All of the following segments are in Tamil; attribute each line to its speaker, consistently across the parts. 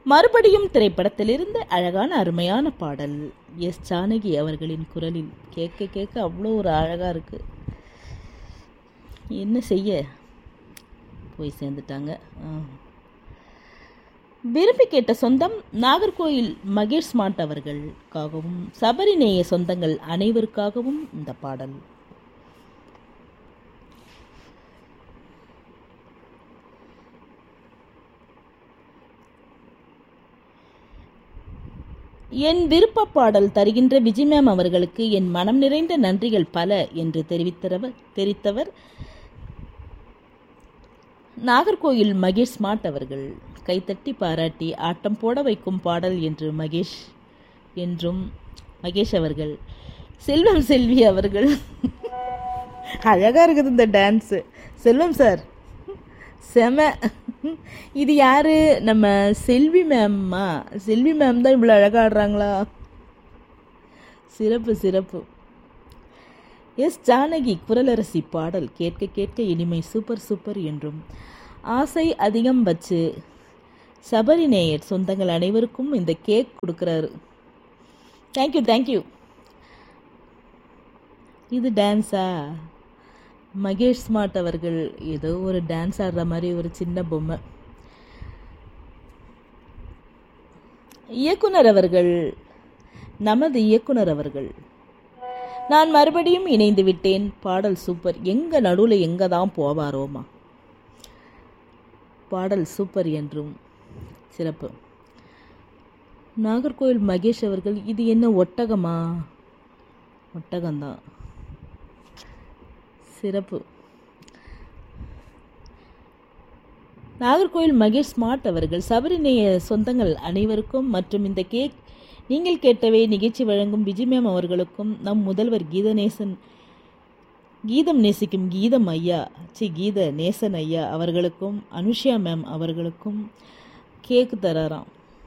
Speaker 1: மறுபடியும் திரைப்படத்திலிருந்து அழகான அருமையான பாடல் எஸ் ஜானகி அவர்களின் குரலில் கேட்க கேட்க அவ்வளோ ஒரு அழகாக இருக்கு என்ன செய்ய போய் சேர்ந்துட்டாங்க ஆ. விரும்பி கேட்ட சொந்தம் நாகர்கோயில் மகேஷ் ஸ்மார்ட் அவர்களுக்காகவும் சபரிநேய சொந்தங்கள் அனைவருக்காகவும் இந்த பாடல் என் விருப்ப பாடல் தருகின்ற விஜய் மேம் அவர்களுக்கு என் மனம் நிறைந்த நன்றிகள் பல என்று தெரிவித்தவர் தெரிவித்தவர் நாகர்கோயில் மகேஷ் ஸ்மார்ட் அவர்கள் கைத்தட்டி பாராட்டி ஆட்டம் போட வைக்கும் பாடல் என்று மகேஷ் என்றும் மகேஷ் அவர்கள் செல்வம் செல்வி அவர்கள் அழகாக இருக்குது இந்த டான்ஸு செல்வம் சார் செம இது யாரு நம்ம செல்வி மேம்மா செல்வி மேம் தான் இவ்வளோ அழகாக ஆடுறாங்களா சிறப்பு சிறப்பு எஸ் ஜானகி குரலரசி பாடல் கேட்க கேட்க இனிமை சூப்பர் சூப்பர் என்றும் ஆசை அதிகம் வச்சு சபரி நேயர் சொந்தங்கள் அனைவருக்கும் இந்த கேக் கொடுக்குறாரு தேங்க்யூ தேங்க்யூ இது டான்ஸா மகேஷ் ஸ்மார்ட் அவர்கள் ஏதோ ஒரு டான்ஸ் ஆடுற மாதிரி ஒரு சின்ன பொம்மை இயக்குனர் அவர்கள் நமது இயக்குனர் அவர்கள் நான் மறுபடியும் இணைந்து விட்டேன் பாடல் சூப்பர் எங்க நடுவில் எங்க தான் போவாரோமா பாடல் சூப்பர் என்றும் சிறப்பு நாகர்கோவில் மகேஷ் அவர்கள் இது என்ன ஒட்டகமா ஒட்டகம்தான் சிறப்பு நாகர்கோவில் மகேஷ் ஸ்மார்ட் அவர்கள் சபரிநேய சொந்தங்கள் அனைவருக்கும் மற்றும் இந்த கேக் நீங்கள் கேட்டவே நிகழ்ச்சி வழங்கும் விஜய் மேம் அவர்களுக்கும் நம் முதல்வர் கீதநேசன் கீதம் நேசிக்கும் கீதம் ஐயா சி கீத நேசன் ஐயா அவர்களுக்கும் அனுஷா மேம் அவர்களுக்கும் கேக்கு தராராம்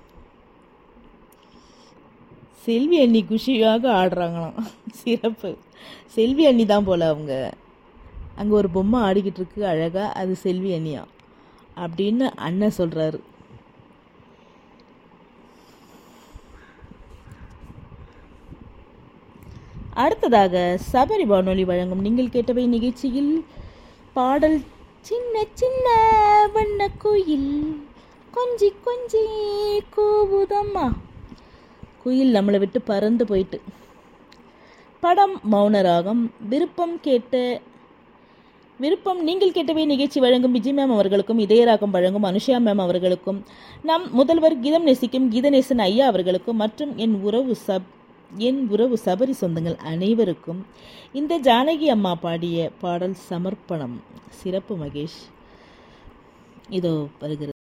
Speaker 1: செல்வி அண்ணி குஷியாக ஆடுறாங்களாம் சிறப்பு செல்வி அண்ணி தான் போல அவங்க அங்கே ஒரு பொம்மை ஆடிக்கிட்டு இருக்கு அழகா அது செல்வி அண்ணியா அப்படின்னு அண்ணன் சொல்றாரு அடுத்ததாக சபரி வானொலி வழங்கும் நீங்கள் கேட்டவை நிகழ்ச்சியில் பாடல் சின்ன சின்ன வண்ண குயில் கொஞ்சி கொஞ்சி கூவுதம்மா குயில் நம்மளை விட்டு பறந்து போயிட்டு படம் மௌனராகம் விருப்பம் கேட்ட விருப்பம் நீங்கள் கேட்டவே நிகழ்ச்சி வழங்கும் விஜய் மேம் அவர்களுக்கும் இதயராகம் வழங்கும் அனுஷா மேம் அவர்களுக்கும் நம் முதல்வர் கீதம் நேசிக்கும் கீதநேசன் ஐயா அவர்களுக்கும் மற்றும் என் உறவு சப் என் உறவு சபரி சொந்தங்கள் அனைவருக்கும் இந்த ஜானகி அம்மா பாடிய பாடல் சமர்ப்பணம் சிறப்பு மகேஷ் இதோ வருகிறது